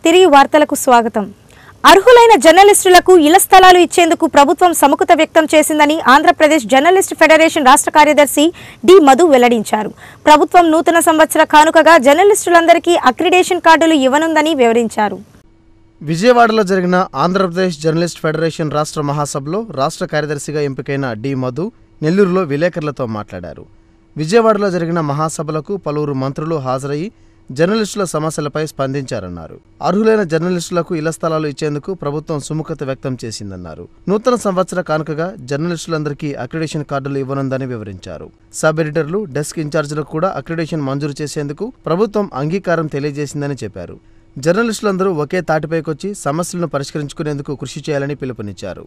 తిరిగి వార్తలకు స్వాగతం అర్హులైన జర్నలిస్టులకు ఇళ్ల స్థలాలు ఇచ్చేందుకు ప్రభుత్వం సముఖత వ్యక్తం చేసిందని ఆంధ్రప్రదేశ్ జర్నలిస్ట్ ఫెడరేషన్ రాష్ట్ర కార్యదర్శి డి మధు వెల్లడించారు ప్రభుత్వం నూతన సంవత్సర కానుకగా జర్నలిస్టులందరికీ అక్రిడేషన్ కార్డులు ఇవ్వనుందని వివరించారు విజయవాడలో జరిగిన ఆంధ్రప్రదేశ్ జర్నలిస్ట్ ఫెడరేషన్ రాష్ట్ర మహాసభలో రాష్ట్ర కార్యదర్శిగా ఎంపికైన డి మధు నెల్లూరులో విలేకరులతో మాట్లాడారు విజయవాడలో జరిగిన మహాసభలకు పలువురు మంత్రులు హాజరయ్యి జర్నలిస్టుల సమస్యలపై స్పందించారన్నారు అర్హులైన జర్నలిస్టులకు ఇళ్ల స్థలాలు ఇచ్చేందుకు ప్రభుత్వం సుముఖత వ్యక్తం చేసిందన్నారు నూతన సంవత్సర కానుకగా జర్నలిస్టులందరికీ అక్రిడేషన్ కార్డులు ఇవ్వనుందని వివరించారు సబ్ ఎడిటర్లు డెస్క్ ఇన్ఛార్జీలకు కూడా అక్రిడేషన్ మంజూరు చేసేందుకు ప్రభుత్వం అంగీకారం తెలియజేసిందని చెప్పారు జర్నలిస్టులందరూ ఒకే తాటిపైకొచ్చి సమస్యలను పరిష్కరించుకునేందుకు కృషి చేయాలని పిలుపునిచ్చారు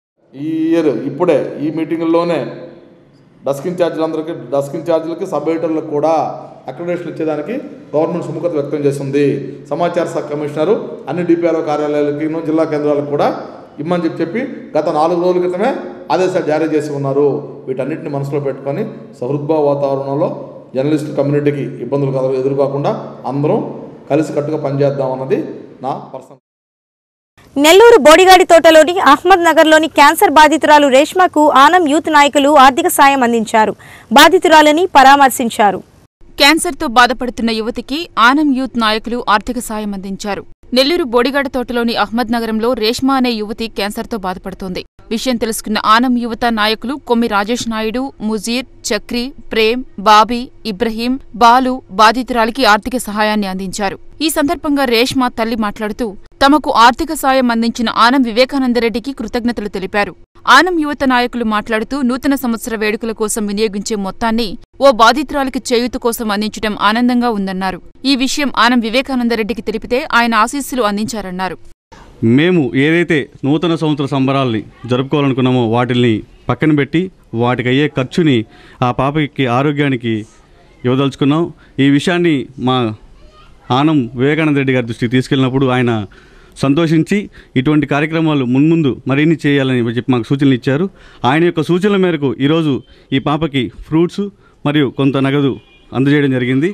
ఈ ఇయర్ ఇప్పుడే ఈ మీటింగుల్లోనే డస్క్ ఇన్ఛార్జీలందరికీ డస్క్ ఇన్ఛార్జీలకి సబ్ ఎడిటర్లకు కూడా అక్రిడేషన్ ఇచ్చేదానికి గవర్నమెంట్ సుముఖత వ్యక్తం చేస్తుంది సమాచార శాఖ కమిషనరు అన్ని డిపిఆర్ఓ కార్యాలయాలకి జిల్లా కేంద్రాలకు కూడా ఇమ్మని చెప్పి చెప్పి గత నాలుగు రోజుల క్రితమే ఆదేశాలు జారీ చేసి ఉన్నారు వీటన్నిటిని మనసులో పెట్టుకొని సహృద్భావ వాతావరణంలో జర్నలిస్ట్ కమ్యూనిటీకి ఇబ్బందులు కల ఎదురుకాకుండా అందరం కలిసి కట్టుగా పనిచేద్దాం అన్నది నా పర్సనల్ నెల్లూరు బోడిగాడి తోటలోని అహ్మద్ నగర్లోని క్యాన్సర్ బాధితురాలు రేష్మకు ఆనం యూత్ నాయకులు ఆర్థిక సాయం అందించారు బాధితురాలని పరామర్శించారు క్యాన్సర్తో బాధపడుతున్న యువతికి ఆనం యూత్ నాయకులు ఆర్థిక సాయం అందించారు నెల్లూరు బోడిగాడ తోటలోని అహ్మద్ నగరంలో రేష్మా అనే యువతి క్యాన్సర్తో బాధపడుతోంది విషయం తెలుసుకున్న ఆనం యువత నాయకులు కొమ్మి రాజేష్ నాయుడు ముజీర్ చక్రి ప్రేమ్ బాబీ ఇబ్రహీం బాలు బాధితురాలికి ఆర్థిక సహాయాన్ని అందించారు ఈ సందర్భంగా రేష్మా తల్లి మాట్లాడుతూ తమకు ఆర్థిక సాయం అందించిన ఆనం వివేకానందరెడ్డికి కృతజ్ఞతలు తెలిపారు ఆనం యువత నాయకులు మాట్లాడుతూ నూతన సంవత్సర వేడుకల కోసం వినియోగించే మొత్తాన్ని ఓ బాధితురాలికి చేయూత కోసం అందించడం ఆనందంగా ఉందన్నారు ఈ విషయం ఆనం వివేకానందరెడ్డికి తెలిపితే ఆయన ఆశీస్సులు అందించారన్నారు మేము ఏదైతే నూతన సంవత్సర సంబరాల్ని జరుపుకోవాలనుకున్నామో వాటిని పక్కన పెట్టి వాటికి అయ్యే ఖర్చుని ఆ పాపకి ఆరోగ్యానికి ఇవ్వదలుచుకున్నాం ఈ విషయాన్ని మా ఆనం వివేకానంద రెడ్డి గారి దృష్టికి తీసుకెళ్ళినప్పుడు ఆయన సంతోషించి ఇటువంటి కార్యక్రమాలు మున్ముందు మరిన్ని చేయాలని చెప్పి మాకు సూచనలు ఇచ్చారు ఆయన యొక్క సూచనల మేరకు ఈరోజు ఈ పాపకి ఫ్రూట్స్ మరియు కొంత నగదు అందజేయడం జరిగింది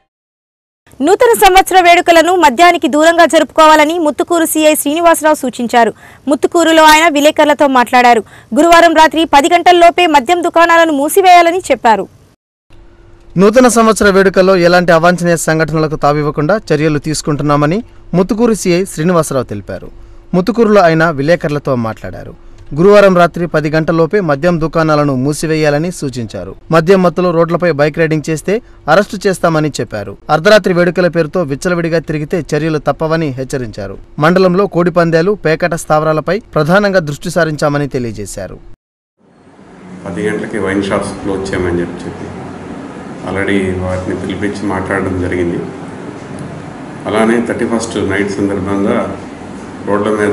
నూతన సంవత్సర వేడుకలను మద్యానికి దూరంగా జరుపుకోవాలని ముత్తుకూరు సీఐ శ్రీనివాసరావు సూచించారు ముత్తుకూరులో ఆయన విలేకరులతో మాట్లాడారు గురువారం రాత్రి పది గంటల్లోపే మద్యం దుకాణాలను మూసివేయాలని చెప్పారు నూతన సంవత్సర వేడుకల్లో ఎలాంటి అవాంఛనీయ సంఘటనలకు తావివ్వకుండా చర్యలు తీసుకుంటున్నామని ముత్తుకూరు సీఐ శ్రీనివాసరావు తెలిపారు ముత్తుకూరులో ఆయన విలేకరులతో మాట్లాడారు గురువారం రాత్రి పది గంటలలోపే మద్యం దుకాణాలను మూసివేయాలని సూచించారు మద్యం మత్తులో రోడ్లపై బైక్ రైడింగ్ చేస్తే అరెస్టు చేస్తామని చెప్పారు అర్ధరాత్రి వేడుకల పేరుతో విచ్చలవిడిగా తిరిగితే చర్యలు తప్పవని హెచ్చరించారు మండలంలో కోడి పందేలు పేకట స్థావరాలపై ప్రధానంగా దృష్టి సారించామని తెలియజేశారు పది గంటలకి వైన్ షాప్స్ క్లోజ్ చేయమని చెప్పి చెప్పి ఆల్రెడీ వాటిని పిలిపించి మాట్లాడడం జరిగింది అలానే థర్టీ ఫస్ట్ నైట్ సందర్భంగా రోడ్ల మీద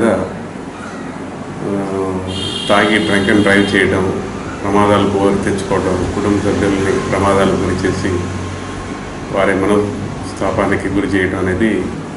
ఆ, తాగి డ్రంక్ అండ్ డ్రైవ్ చేయడం ప్రమాదాలకు కోరి తెచ్చుకోవడం కుటుంబ సభ్యుల్ని ప్రమాదాలకు గురి చేసి వారి మనోస్థాపానికి గురి చేయడం అనేది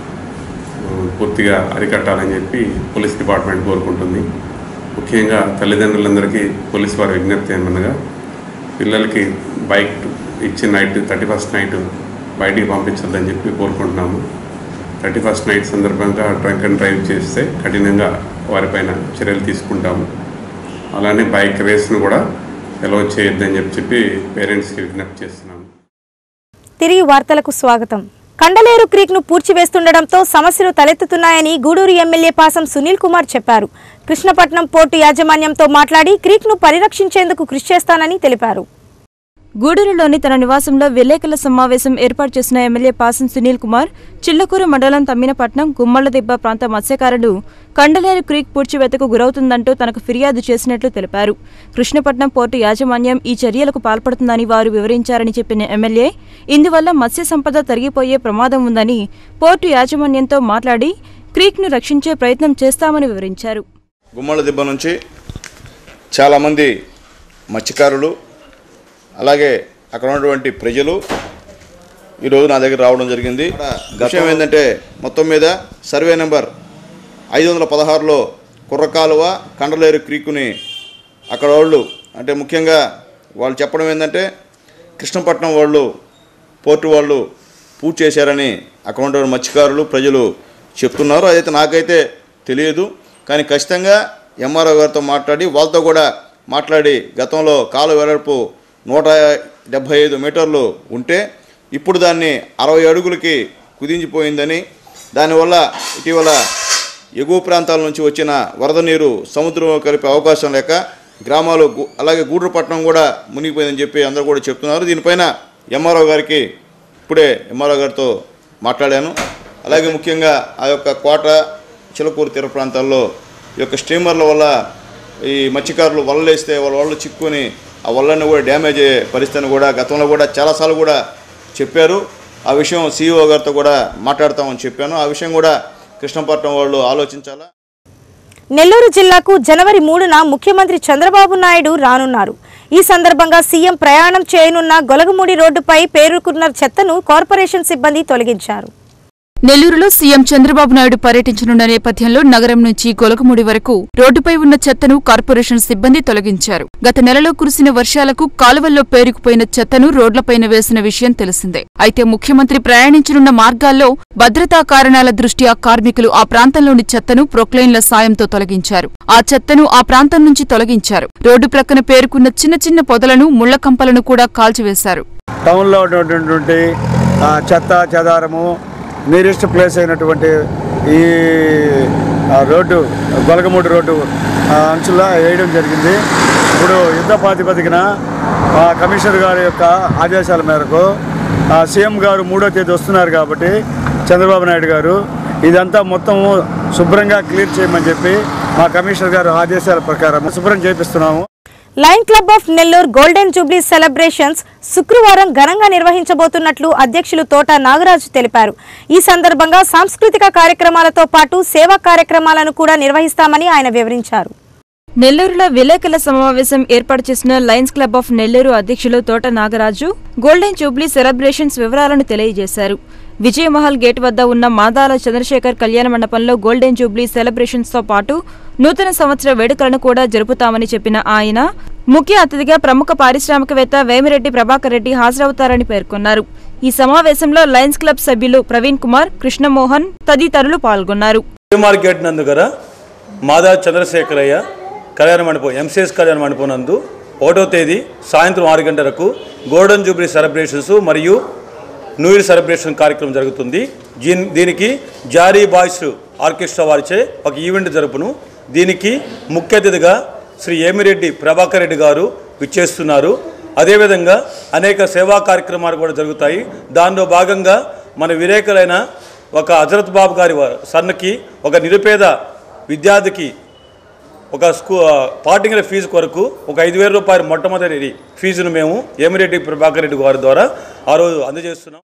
ఆ, పూర్తిగా అరికట్టాలని చెప్పి పోలీస్ డిపార్ట్మెంట్ కోరుకుంటుంది ముఖ్యంగా తల్లిదండ్రులందరికీ పోలీస్ వారి విజ్ఞప్తి ఏమనగా పిల్లలకి బైక్ ఇచ్చి నైట్ థర్టీ ఫస్ట్ నైట్ బయటికి పంపించొద్దని చెప్పి కోరుకుంటున్నాము థర్టీ ఫస్ట్ నైట్ సందర్భంగా డ్రంక్ అండ్ డ్రైవ్ చేస్తే కఠినంగా వారిపైన చర్యలు తీసుకుంటాము అలానే బైక్ రేస్ను కూడా ఎలవ చేయొద్దని చెప్పి చెప్పి పేరెంట్స్కి విజ్ఞప్తి చేస్తున్నాము తిరిగి వార్తలకు స్వాగతం కండలేరు క్రీక్ ను పూడ్చివేస్తుండటంతో సమస్యలు తలెత్తుతున్నాయని గూడూరు ఎమ్మెల్యే పాసం సునీల్ కుమార్ చెప్పారు కృష్ణపట్నం పోర్టు యాజమాన్యంతో మాట్లాడి క్రీక్ ను పరిరక్షించేందుకు కృషి చేస్తానని తెలిపారు గూడూరులోని తన నివాసంలో విలేకరుల సమావేశం ఏర్పాటు చేసిన ఎమ్మెల్యే పాసం సునీల్ కుమార్ చిల్లకూరు మండలం తమ్మినపట్నం గుమ్మళ్లదిబ్బ ప్రాంత మత్స్యకారులు కండలేరు క్రీక్ పూడ్చివేతకు గురవుతుందంటూ తనకు ఫిర్యాదు చేసినట్లు తెలిపారు కృష్ణపట్నం పోర్టు యాజమాన్యం ఈ చర్యలకు పాల్పడుతుందని వారు వివరించారని చెప్పిన ఎమ్మెల్యే ఇందువల్ల మత్స్య సంపద తరిగిపోయే ప్రమాదం ఉందని పోర్టు యాజమాన్యంతో మాట్లాడి క్రీక్ను రక్షించే ప్రయత్నం చేస్తామని వివరించారు గుమ్మల దిబ్బ నుంచి చాలామంది మత్స్యకారులు అలాగే అక్కడ ఉన్నటువంటి ప్రజలు ఈరోజు నా దగ్గర రావడం జరిగింది విషయం ఏంటంటే మొత్తం మీద సర్వే నెంబర్ ఐదు వందల పదహారులో కుర్రకాలువ కండలేరు క్రీకుని అక్కడ వాళ్ళు అంటే ముఖ్యంగా వాళ్ళు చెప్పడం ఏంటంటే కృష్ణపట్నం వాళ్ళు పోర్టు వాళ్ళు పూజ చేశారని అక్కడ ఉన్న మత్స్యకారులు ప్రజలు చెప్తున్నారు అదైతే నాకైతే తెలియదు కానీ ఖచ్చితంగా ఎంఆర్ఓ గారితో మాట్లాడి వాళ్ళతో కూడా మాట్లాడి గతంలో కాలు వెడల్పు నూట డెబ్భై ఐదు మీటర్లు ఉంటే ఇప్పుడు దాన్ని అరవై అడుగులకి కుదించిపోయిందని దానివల్ల ఇటీవల ఎగువ ప్రాంతాల నుంచి వచ్చిన వరద నీరు సముద్రంలో కలిపే అవకాశం లేక గ్రామాలు గు- అలాగే గూడూరు పట్టణం కూడా మునిగిపోయిందని చెప్పి అందరూ కూడా చెప్తున్నారు దీనిపైన ఎంఆర్ఓ గారికి ఇప్పుడే ఎంఆర్ఓ గారితో మాట్లాడాను అలాగే ముఖ్యంగా ఆ యొక్క కోట చిలకూరు తీర ప్రాంతాల్లో ఈ యొక్క స్టీమర్ల వల్ల ఈ మత్స్యకారులు వలలేస్తే వాళ్ళ వాళ్ళు చిక్కుని ఆ వలని కూడా డ్యామేజ్ అయ్యే పరిస్థితిని కూడా గతంలో కూడా చాలాసార్లు కూడా చెప్పారు ఆ విషయం సీఈఓ గారితో కూడా మాట్లాడతామని చెప్పాను ఆ విషయం కూడా కృష్ణపట్నం వాళ్ళు ఆలోచించాలా నెల్లూరు జిల్లాకు జనవరి మూడున ముఖ్యమంత్రి చంద్రబాబు నాయుడు రానున్నారు ఈ సందర్భంగా సీఎం ప్రయాణం చేయనున్న గొలగమూడి రోడ్డుపై పేరుకున్న చెత్తను కార్పొరేషన్ సిబ్బంది తొలగించారు నెల్లూరులో సీఎం చంద్రబాబు నాయుడు పర్యటించనున్న నేపథ్యంలో నగరం నుంచి గొలగముడి వరకు రోడ్డుపై ఉన్న చెత్తను కార్పొరేషన్ సిబ్బంది తొలగించారు గత నెలలో కురిసిన వర్షాలకు కాలువల్లో పేరుకుపోయిన చెత్తను రోడ్లపైన వేసిన విషయం తెలిసిందే అయితే ముఖ్యమంత్రి ప్రయాణించనున్న మార్గాల్లో భద్రతా కారణాల దృష్ట్యా కార్మికులు ఆ ప్రాంతంలోని చెత్తను ప్రొక్లైన్ల సాయంతో తొలగించారు ఆ చెత్తను ఆ ప్రాంతం నుంచి తొలగించారు రోడ్డు ప్రక్కన పేరుకున్న చిన్న చిన్న పొదలను ముళ్ల కంపలను కూడా కాల్చివేశారు టౌన్లో ఉన్నటువంటి ఆ, చెత్త చెదారము నియరెస్ట్ ప్లేస్ అయినటువంటి ఈ ఆ, రోడ్డు గొలగమూడి రోడ్డు ఆ, అంచుల్లో వేయడం జరిగింది ఇప్పుడు యుద్ధ ప్రాతిపదికన ఆ, కమిషనర్ గారి యొక్క ఆదేశాల మేరకు ఆ, సీఎం గారు మూడో తేదీ వస్తున్నారు కాబట్టి చంద్రబాబు నాయుడు గారు ఇదంతా మొత్తము శుభ్రంగా క్లియర్ చేయమని చెప్పి మా కమిషనర్ గారు ఆదేశాల ప్రకారం శుభ్రం చేపిస్తున్నాము lion club of Nellore golden jubilee celebrations శుక్రవారం ఘనంగా నిర్వహించబోతున్నట్లు అధ్యక్షులు తోట నాగరాజు తెలిపారు ఈ సందర్భంగా సాంస్కృతిక కార్యక్రమాలతో పాటు సేవా కార్యక్రమాలను కూడా నిర్వహిస్తామని ఆయన వివరించారు నెల్లూరులో విలేకరుల సమావేశం ఏర్పాటు చేసిన లయన్స్ క్లబ్ ఆఫ్ నెల్లూరు అధ్యక్షులు తోట నాగరాజు గోల్డెన్ జూబ్లీ సెలబ్రేషన్స్ వివరాలను తెలియజేశారు విజయమహల్ గేట్ వద్ద ఉన్న మాదాల చంద్రశేఖర్ కళ్యాణ మండపంలో గోల్డెన్ జూబ్లీ సెలబ్రేషన్స్ తో పాటు నూతన సంవత్సర వేడుకలను కూడా జరుపుతామని చెప్పిన ఆయన ముఖ్య అతిథిగా ప్రముఖ పారిశ్రామికవేత్త వేమిరెడ్డి ప్రభాకర్ రెడ్డి హాజరవుతారని పేర్కొన్నారు ఈ సమావేశంలో లయన్స్ క్లబ్ సభ్యులు ప్రవీణ్ కుమార్ కృష్ణమోహన్ తదితరులు పాల్గొన్నారు మార్కెట్ నందు గల మాదా చంద్రశేఖరయ్య కళ్యాణ మండపం ఎంసీఎస్ కళ్యాణ మండపం నందు ఒకటో తేదీ సాయంత్రం ఆరు గంటలకు గోల్డెన్ జూబ్లీ సెలబ్రేషన్స్ మరియు న్యూ ఇయర్ సెలబ్రేషన్ కార్యక్రమం జరుగుతుంది దీని దీనికి జారీ బాయ్స్ ఆర్కెస్ట్రా వారిచే ఒక ఈవెంట్ జరుపును దీనికి ముఖ్య అతిథిగా శ్రీ ఏమిరెడ్డి ప్రభాకర్ రెడ్డి గారు విచ్చేస్తున్నారు అదేవిధంగా అనేక సేవా కార్యక్రమాలు కూడా జరుగుతాయి దానిలో భాగంగా మన విలేకరైన ఒక హజరత్ బాబు గారి వా- సన్కి ఒక నిరుపేద విద్యార్థికి ఒక స్కూ పార్టింగ్ ఫీజు కొరకు ఒక ఐదు వేల రూపాయల మొట్టమొదటి ఫీజును మేము ఏమిరెడ్డి ప్రభాకర్ రెడ్డి గారి ద్వారా ఆ రోజు అందజేస్తున్నాం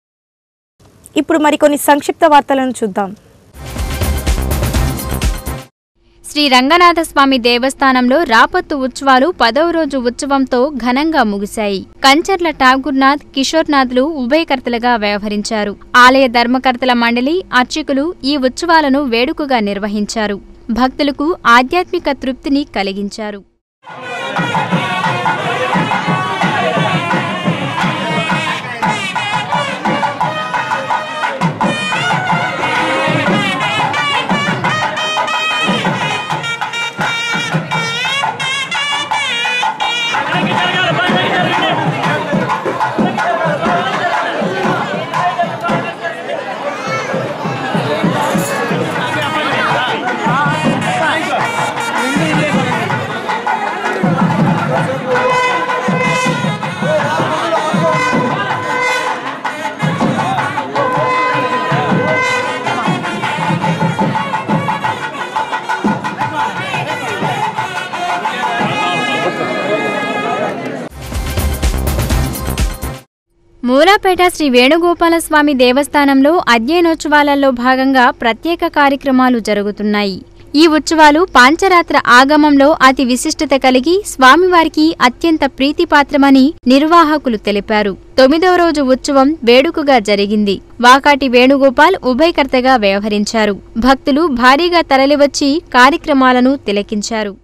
ఇప్పుడు మరికొన్ని సంక్షిప్త వార్తలను చూద్దాం శ్రీ రంగనాథ స్వామి దేవస్థానంలో రాపత్తు ఉత్సవాలు పదవ రోజు ఉత్సవంతో ఘనంగా ముగిశాయి కంచర్ల ఠాగూర్నాథ్ కిషోర్నాథ్లు ఉభయకర్తలుగా వ్యవహరించారు ఆలయ ధర్మకర్తల మండలి అర్చకులు ఈ ఉత్సవాలను వేడుకగా నిర్వహించారు భక్తులకు ఆధ్యాత్మిక తృప్తిని కలిగించారు మూలాపేట శ్రీ వేణుగోపాలస్వామి దేవస్థానంలో అధ్యయనోత్సవాలలో భాగంగా ప్రత్యేక కార్యక్రమాలు జరుగుతున్నాయి ఈ ఉత్సవాలు పాంచరాత్ర ఆగమంలో అతి విశిష్టత కలిగి స్వామివారికి అత్యంత ప్రీతిపాత్రమని నిర్వాహకులు తెలిపారు తొమ్మిదవ రోజు ఉత్సవం వేడుకగా జరిగింది వాకాటి వేణుగోపాల్ ఉభయకర్తగా వ్యవహరించారు భక్తులు భారీగా తరలివచ్చి కార్యక్రమాలను తిలకించారు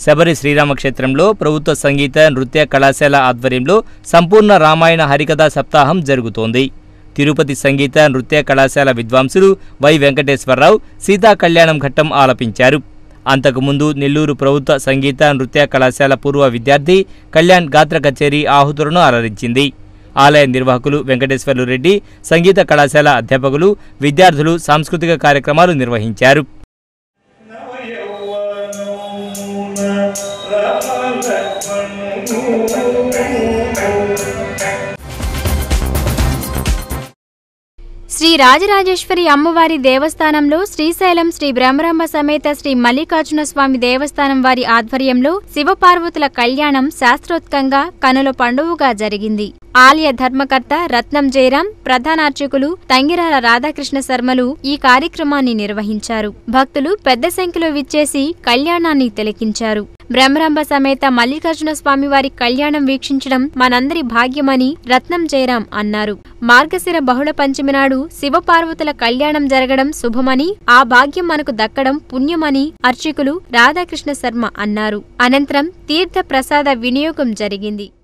శబరి శ్రీరామక్షేత్రంలో ప్రభుత్వ సంగీత నృత్య కళాశాల ఆధ్వర్యంలో సంపూర్ణ రామాయణ హరికథా సప్తాహం జరుగుతోంది తిరుపతి సంగీత నృత్య కళాశాల విద్వాంసులు వై వెంకటేశ్వరరావు సీతా కళ్యాణం ఘట్టం ఆలపించారు అంతకుముందు నెల్లూరు ప్రభుత్వ సంగీత నృత్య కళాశాల పూర్వ విద్యార్థి కళ్యాణ్ గాత్ర కచేరీ ఆహుతులను అలరించింది ఆలయ నిర్వాహకులు వెంకటేశ్వర్లు రెడ్డి సంగీత కళాశాల అధ్యాపకులు విద్యార్థులు సాంస్కృతిక కార్యక్రమాలు నిర్వహించారు శ్రీ రాజరాజేశ్వరి అమ్మవారి దేవస్థానంలో శ్రీశైలం శ్రీ బ్రహ్మరాంబ సమేత శ్రీ మల్లికార్జున స్వామి దేవస్థానం వారి ఆధ్వర్యంలో శివపార్వతుల కళ్యాణం శాస్త్రోత్కంగా కనుల పండువుగా జరిగింది ఆలయ ధర్మకర్త రత్నం జయరాం ప్రధానార్చకులు తంగిరాల రాధాకృష్ణ శర్మలు ఈ కార్యక్రమాన్ని నిర్వహించారు భక్తులు పెద్ద సంఖ్యలో విచ్చేసి కళ్యాణాన్ని తిలకించారు బ్రహ్మరాంబ సమేత మల్లికార్జున స్వామి వారి కళ్యాణం వీక్షించడం మనందరి భాగ్యమని రత్నం జయరాం అన్నారు మార్గశిర బహుళ పంచమి నాడు శివపార్వతుల కళ్యాణం జరగడం శుభమని ఆ భాగ్యం మనకు దక్కడం పుణ్యమని అర్చకులు రాధాకృష్ణ శర్మ అన్నారు అనంతరం తీర్థ ప్రసాద వినియోగం జరిగింది